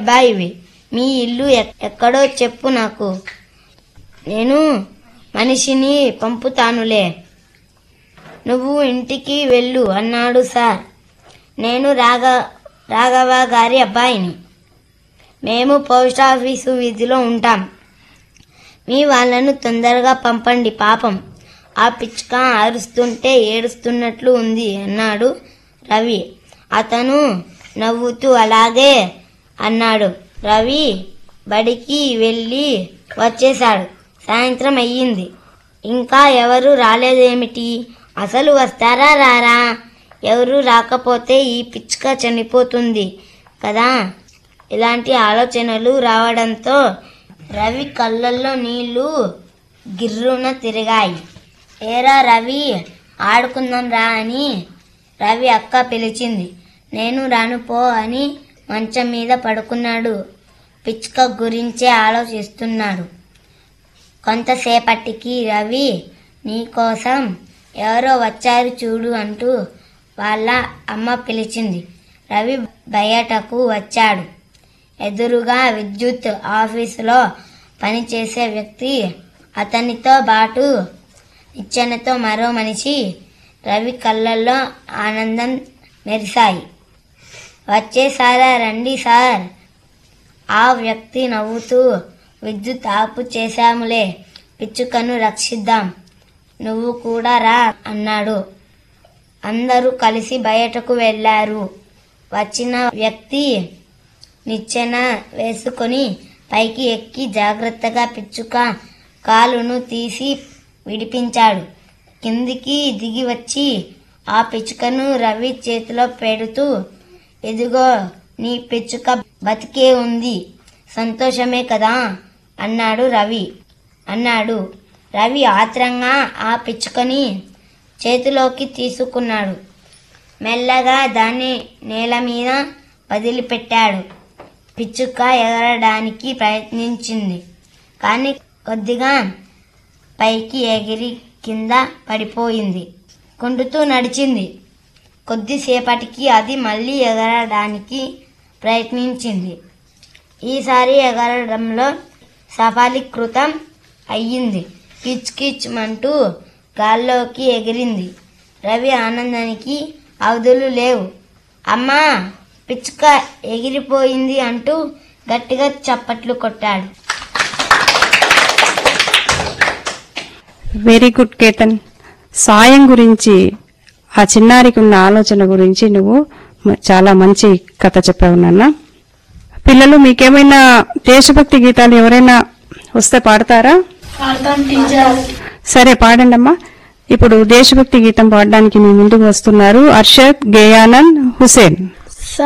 అబ్బాయివి మీ ఇల్లు ఎక్- ఎక్కడో చెప్పు నాకు నేను మనిషిని పంపుతానులే నువ్వు ఇంటికి వెళ్ళు అన్నాడు సార్ నేను రాఘ రాఘవ గారి అబ్బాయిని మేము పోస్ట్ ఆఫీసు వీధిలో ఉంటాం మీ వాళ్ళను తొందరగా పంపండి పాపం ఆ పిచ్చుక అరుస్తుంటే ఏడుస్తున్నట్లు ఉంది అన్నాడు రవి అతను నవ్వుతూ అలాగే అన్నాడు రవి బడికి వెళ్ళి వచ్చేశాడు సాయంత్రం అయ్యింది ఇంకా ఎవరు రాలేదేమిటి అసలు వస్తారా రారా ఎవరు రాకపోతే ఈ పిచ్చుక చనిపోతుంది కదా ఇలాంటి ఆలోచనలు రావడంతో రవి కళ్ళల్లో నీళ్లు గిర్రున తిరిగాయి ఏరా రవి ఆడుకుందాం రా అని రవి అక్క పిలిచింది నేను రాను పో అని మంచం మీద పడుకున్నాడు పిచ్చుక గురించే ఆలోచిస్తున్నాడు కొంతసేపటికి రవి నీకోసం ఎవరో వచ్చారు చూడు అంటూ వాళ్ళ అమ్మ పిలిచింది రవి బయటకు వచ్చాడు ఎదురుగా విద్యుత్ ఆఫీసులో పనిచేసే వ్యక్తి అతనితో పాటు నిచ్చెనతో మరో మనిషి రవి కళ్ళల్లో ఆనందం మెరిశాయి వచ్చేసారా రండి సార్ ఆ వ్యక్తి నవ్వుతూ విద్యుత్ ఆపు చేశాములే పిచ్చుకను రక్షిద్దాం నువ్వు కూడా రా అన్నాడు అందరూ కలిసి బయటకు వెళ్ళారు వచ్చిన వ్యక్తి నిచ్చెన వేసుకొని పైకి ఎక్కి జాగ్రత్తగా పిచ్చుక కాలును తీసి విడిపించాడు కిందికి దిగి వచ్చి ఆ పిచ్చుకను రవి చేతిలో పెడుతూ ఇదిగో నీ పిచ్చుక బతికే ఉంది సంతోషమే కదా అన్నాడు రవి అన్నాడు రవి ఆత్రంగా ఆ పిచ్చుకని చేతిలోకి తీసుకున్నాడు మెల్లగా దాన్ని నేల మీద వదిలిపెట్టాడు పిచ్చుక ఎగరడానికి ప్రయత్నించింది కానీ కొద్దిగా పైకి ఎగిరి కింద పడిపోయింది కుంటుతూ నడిచింది కొద్దిసేపటికి అది మళ్ళీ ఎగరడానికి ప్రయత్నించింది ఈసారి ఎగరడంలో సఫలీకృతం అయ్యింది కిచ్ కిచ్ మంటూ గాల్లోకి ఎగిరింది రవి ఆనందానికి అవధులు లేవు అమ్మా పిచ్చుక ఎగిరిపోయింది అంటూ గట్టిగా చప్పట్లు కొట్టాడు వెరీ గుడ్ కేతన్ సాయం గురించి ఆ చిన్నారికి ఉన్న ఆలోచన గురించి నువ్వు మ- చాలా మంచి కథ చెప్పావు నాన్న పిల్లలు మీకేమైనా దేశభక్తి గీతాలు ఎవరైనా వస్తే పాడతారా సరే పాడండి అమ్మా ఇప్పుడు దేశభక్తి గీతం పాడడానికి మీ ముందుకు వస్తున్నారు అర్షద్ గేయానంద్ హుసేన్